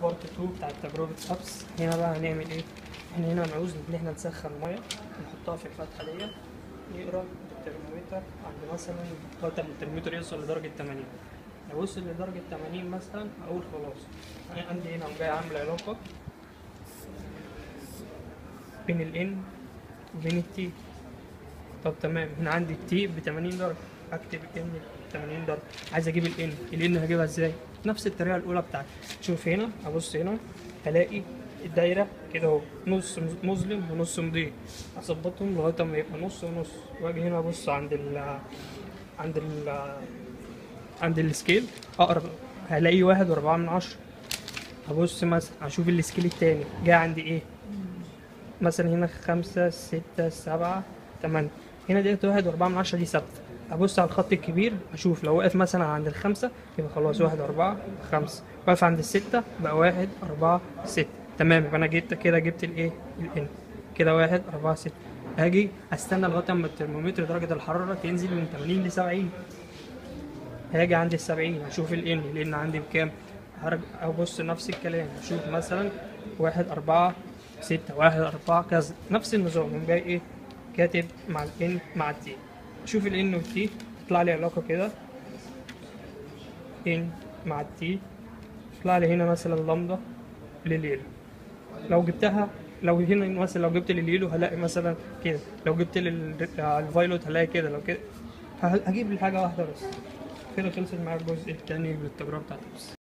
بارت 2 بتاعت تجربة ابس هنا بقى هنعمل ايه؟ احنا هنا هنعوز ان احنا نسخن ميه نحطها في الفتحة دي نقرا الترمومتر عند مثلا لغاية ما الترمومتر يوصل لدرجة 80 لو وصل لدرجة 80 مثلا اقول خلاص انا عندي هنا قوم جاي عامل علاقة بين الان وبين التي طب تمام هنا عندي التي ب 80 درجة اكتب ان 80 درجة عايز اجيب الان الان هجيبها ازاي؟ نفس الطريقة الأولى بتاعتي شوف هنا أبص هنا هلاقي الدايرة كده اهو نص مظلم ونص مضيء أظبطهم لغاية ما يبقى نص ونص وأجي هنا أبص عند ال عند ال عند السكيل أقرب هلاقي واحد وأربعة من عشرة أبص مثلا أشوف السكيل التاني جاي عندي إيه مثلا هنا خمسة ستة سبعة تمانية هنا ديت واحد وأربعة من عشرة دي ثابتة أبص على الخط الكبير أشوف لو واقف مثلا عند الخمسة يبقى خلاص واحد أربعة خمسة واقف عند الستة بقى واحد أربعة ستة تمام يبقى أنا جبت كده جبت الإيه الإن كده واحد أربعة ستة هاجي أستنى لغاية أما الترمومتر درجة الحرارة تنزل من 80 ل 70 هاجي عند ال 70 أشوف الإن الإن عندي بكام هرجع أبص نفس الكلام أشوف مثلا واحد أربعة ستة واحد أربعة كذا نفس النظام قوم جاي إيه كاتب مع الإن مع التي شوف الإن والتي تطلع لي علاقة كده إن مع التي يطلع لي هنا مثلا لامدا لليلو لو جبتها لو هنا مثلا لو جبت لليلو هلاقي مثلا كده لو جبت للفايلوت هلاقي كده لو كده هجيب الحاجة واحدة بس كده خلصت معايا الجزء التاني من التجربة بتاعتي بس